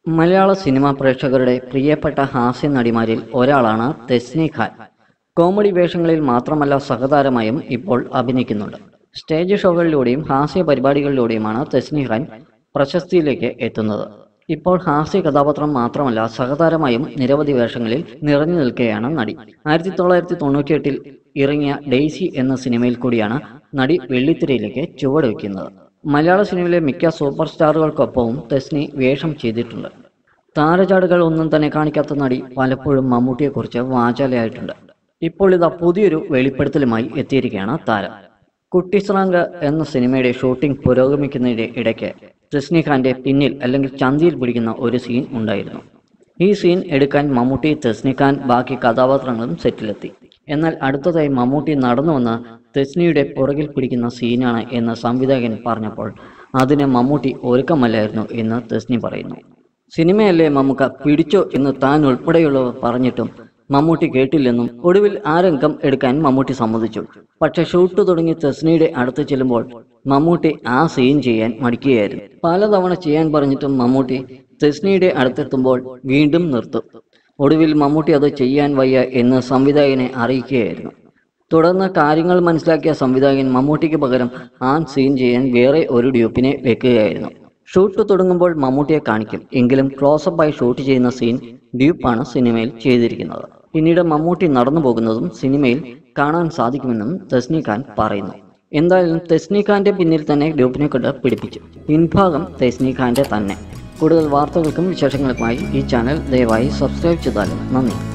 മലയാള സിനിമാ പ്രേക്ഷകരുടെ പ്രിയപ്പെട്ട ഹാസ്യ നടിമാരിൽ ഒരാളാണ് തെസ്നി ഖാൻ കോമഡി വേഷങ്ങളിൽ മാത്രമല്ല സഹതാരമായും ഇപ്പോൾ അഭിനയിക്കുന്നുണ്ട് സ്റ്റേജ് ഷോകളിലൂടെയും ഹാസ്യ പരിപാടികളിലൂടെയുമാണ് തെസ്നി ഖാൻ പ്രശസ്തിയിലേക്ക് എത്തുന്നത് ഇപ്പോൾ ഹാസ്യ കഥാപാത്രം മാത്രമല്ല സഹതാരമായും നിരവധി വേഷങ്ങളിൽ നിറഞ്ഞു നിൽക്കുകയാണ് നടി ആയിരത്തി തൊള്ളായിരത്തി തൊണ്ണൂറ്റിയെട്ടിൽ ഇറങ്ങിയ ഡെയ്സി എന്ന സിനിമയിൽ കൂടിയാണ് നടി വെള്ളിത്തിരയിലേക്ക് ചുവടുവെക്കുന്നത് മലയാള സിനിമയിലെ മിക്ക സൂപ്പർ സ്റ്റാറുകൾക്കൊപ്പവും തെസ്നി വേഷം ചെയ്തിട്ടുണ്ട് താരചാടുകൾ ഒന്നും തന്നെ കാണിക്കാത്ത നടി പലപ്പോഴും മമ്മൂട്ടിയെക്കുറിച്ച് വാചാലയായിട്ടുണ്ട് ഇപ്പോൾ ഇതാ പുതിയൊരു വെളിപ്പെടുത്തലുമായി എത്തിയിരിക്കുകയാണ് താരം കുട്ടിസ്രാങ്ക് എന്ന സിനിമയുടെ ഷൂട്ടിംഗ് പുരോഗമിക്കുന്നതിന്റെ ഇടയ്ക്ക് തെസ്നിഖാന്റെ പിന്നിൽ അല്ലെങ്കിൽ ചന്തിയിൽ പിടിക്കുന്ന ഒരു സീൻ ഉണ്ടായിരുന്നു ഈ സീൻ എടുക്കാൻ മമ്മൂട്ടി തെസ്നിഖാൻ ബാക്കി കഥാപാത്രങ്ങളും സെറ്റിലെത്തി എന്നാൽ അടുത്തതായി മമ്മൂട്ടി നടന്നു വന്ന് തെസ്നിയുടെ പുറകിൽ പിടിക്കുന്ന സീനാണ് എന്ന് സംവിധായകൻ പറഞ്ഞപ്പോൾ അതിന് മമ്മൂട്ടി ഒരുക്കമല്ലായിരുന്നു എന്ന് തെസ്നി പറയുന്നു സിനിമയല്ലേ മമ്മൂക്ക പിടിച്ചോ എന്ന് താൻ ഉൾപ്പെടെയുള്ളവർ പറഞ്ഞിട്ടും മമ്മൂട്ടി കേട്ടില്ലെന്നും ഒടുവിൽ ആ രംഗം എടുക്കാൻ മമ്മൂട്ടി സമ്മതിച്ചു പക്ഷെ ഷൂട്ട് തുടങ്ങി തെസ്നിയുടെ അടുത്ത് ചെല്ലുമ്പോൾ മമ്മൂട്ടി ആ സീൻ ചെയ്യാൻ മടിക്കുകയായിരുന്നു പലതവണ ചെയ്യാൻ പറഞ്ഞിട്ടും മമ്മൂട്ടി തെസ്നിയുടെ അടുത്തെത്തുമ്പോൾ വീണ്ടും നിർത്തും ഒടുവിൽ മമ്മൂട്ടി അത് ചെയ്യാൻ വയ്യ എന്ന് സംവിധായകനെ അറിയിക്കുകയായിരുന്നു തുടർന്ന് കാര്യങ്ങൾ മനസ്സിലാക്കിയ സംവിധായകൻ മമ്മൂട്ടിക്ക് പകരം ആ സീൻ ചെയ്യാൻ വേറെ ഒരു ഡ്യൂപ്പിനെ വെക്കുകയായിരുന്നു ഷൂട്ട് തുടങ്ങുമ്പോൾ മമ്മൂട്ടിയെ കാണിക്കും എങ്കിലും ക്ലോസപ്പായി ഷൂട്ട് ചെയ്യുന്ന സീൻ ഡ്യൂപ്പാണ് സിനിമയിൽ ചെയ്തിരിക്കുന്നത് പിന്നീട് മമ്മൂട്ടി നടന്നു പോകുന്നതും സിനിമയിൽ കാണാൻ സാധിക്കുമെന്നും തെസ്നി ഖാൻ പറയുന്നു എന്തായാലും തെസ്നി ഖാന്റെ പിന്നിൽ തന്നെ ഡ്യൂപ്പിനെ കൊണ്ട് പിടിപ്പിച്ചു പിൻഭാഗം തെസ്നി ഖാന്റെ തന്നെ കൂടുതൽ വാർത്തകൾക്കും വിശേഷങ്ങൾക്കുമായി ഈ ചാനൽ ദയവായി സബ്സ്ക്രൈബ് ചെയ്താലും നന്ദി